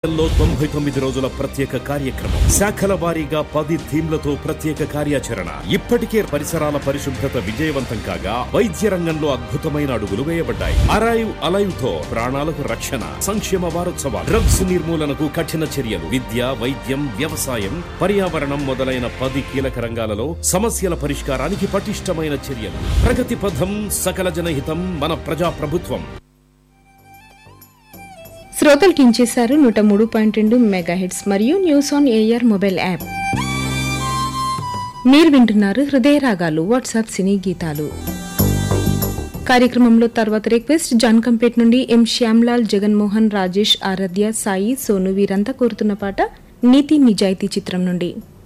లో తొంభై తొమ్మిది రోజుల ప్రత్యేక కార్యక్రమం శాఖల వారీగా పది థీమ్లతో ప్రత్యేక కార్యాచరణ ఇప్పటికే పరిసరాల పరిశుభ్రత విజయవంతం కాగా వైద్య రంగంలో అద్భుతమైన అడుగులు వేయబడ్డాయి అరైవ్ అలైవ్ తో ప్రాణాలకు రక్షణ సంక్షేమ వారోత్సవాలు డ్రగ్స్ నిర్మూలనకు కఠిన చర్యలు విద్య వైద్యం వ్యవసాయం పర్యావరణం మొదలైన పది కీలక రంగాలలో సమస్యల పరిష్కారానికి పటిష్టమైన చర్యలు ప్రగతి పథం సకల జనహితం మన ప్రజా ప్రభుత్వం శ్రోతలు కించేశారు నూట మూడు పాయింట్ రెండు మెగా హిట్స్ మరియు news on AIR mobile app మీరు వింటున్నారు హృదయ రాగాలు వాట్సాప్ సినీ గీతాలు కార్యక్రమంలో తర్వాత రిక్వెస్ట్ జాన్ కంపేట్ నుండి ఎం శ్యామ్లాల్ జగన్మోహన్ రాజేష్ ఆరాధ్య సాయి సోను వీరంతా కోరుతున్న పాట నీతి నిజాయితీ చిత్రం నుండి